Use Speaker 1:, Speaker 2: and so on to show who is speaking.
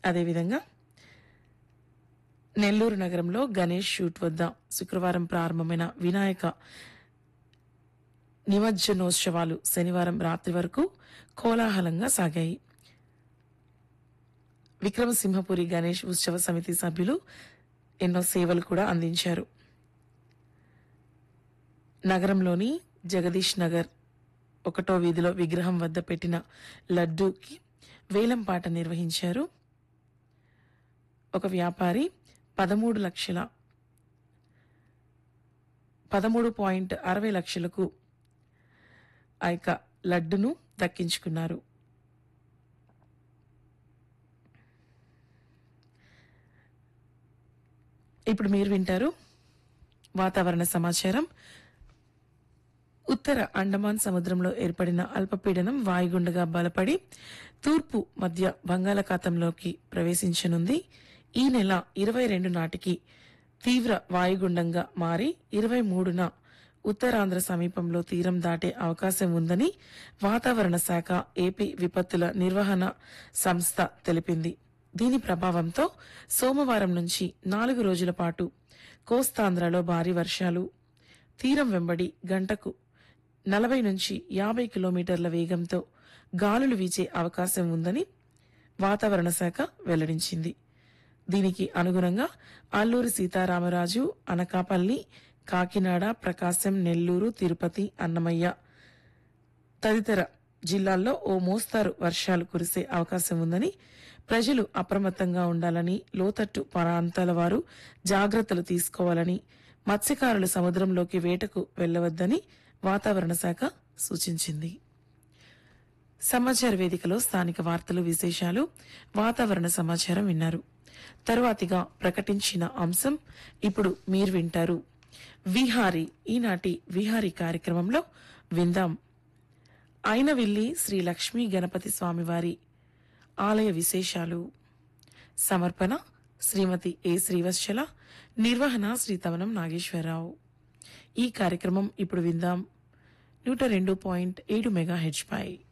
Speaker 1: అదేవిధంగా నెల్లూరు నగరంలో గణేష్ షూట్ వద్ద శుక్రవారం ప్రారంభమైన వినాయక నిమజ్జనోత్సవాలు శనివారం రాత్రి వరకు కోలాహలంగా సాగాయి విక్రమసింహపురి గణేష్ ఉత్సవ సమితి సభ్యులు ఎన్నో సేవలు కూడా అందించారు నగరంలోని జగదీష్ నగర్ ఒకటో వీధిలో విగ్రహం వద్ద పెట్టిన లడ్డూకి వేలం పాట నిర్వహించారు ఒక వ్యాపారి పదమూడు లక్షల పదమూడు పాయింట్ అరవై లక్షలకు ఆ యొక్క లడ్డును దక్కించుకున్నారు ఇప్పుడు మీరు వింటారు వాతావరణ సమాచారం ఉత్తర అండమాన్ సముద్రంలో ఏర్పడిన అల్పపీడనం వాయుగుండగా బలపడి తూర్పు మధ్య బంగాళాఖాతంలోకి ప్రవేశించనుంది ఈ నెల ఇరవై రెండు నాటికి తీవ్ర వాయుగుండంగా మారి ఇరవై మూడున ఉత్తరాంధ్ర సమీపంలో తీరం దాటే అవకాశం ఉందని వాతావరణ శాఖ ఏపీ విపత్తుల నిర్వహణ సంస్థ తెలిపింది దీని ప్రభావంతో సోమవారం నుంచి నాలుగు రోజుల పాటు కోస్తాంధ్రలో భారీ వర్షాలు తీరం వెంబడి గంటకు నలభై నుంచి యాభై కిలోమీటర్ల వేగంతో గాలులు వీచే అవకాశం ఉందని వాతావరణ శాఖ వెల్లడించింది దీనికి అనుగుణంగా అల్లూరి సీతారామరాజు అనకాపల్లి కాకినాడ ప్రకాశం నెల్లూరు తిరుపతి అన్నమయ్య తదితర జిల్లాల్లో ఓ మోస్తారు వర్షాలు కురిసే అవకాశం ఉందని ప్రజలు అప్రమత్తంగా ఉండాలని లోతట్టు ప్రాంతాల వారు జాగ్రత్తలు తీసుకోవాలని మత్స్యకారులు సముద్రంలోకి వేటకు వెళ్లవద్దని వాతావరణ శాఖ సూచించింది సమాచార వేదికలో స్థానిక వార్తలు విశేషాలు వాతావరణ సమాచారం విన్నారు తరువాతిగా ప్రకటించిన అంశం ఇప్పుడు మీరు వింటారు విహారీ ఈనాటి విహారీ కార్యక్రమంలో విందాం అయినవిల్లి శ్రీ లక్ష్మీ గణపతి స్వామివారి ఆలయ విశేషాలు సమర్పణ శ్రీమతి ఏ శ్రీవత్సల నిర్వహణ శ్రీ తవనం నాగేశ్వరరావు ఈ కార్యక్రమం ఇప్పుడు విందాం నూట రెండు పాయింట్ ఏడు మెగా హెచ్ పై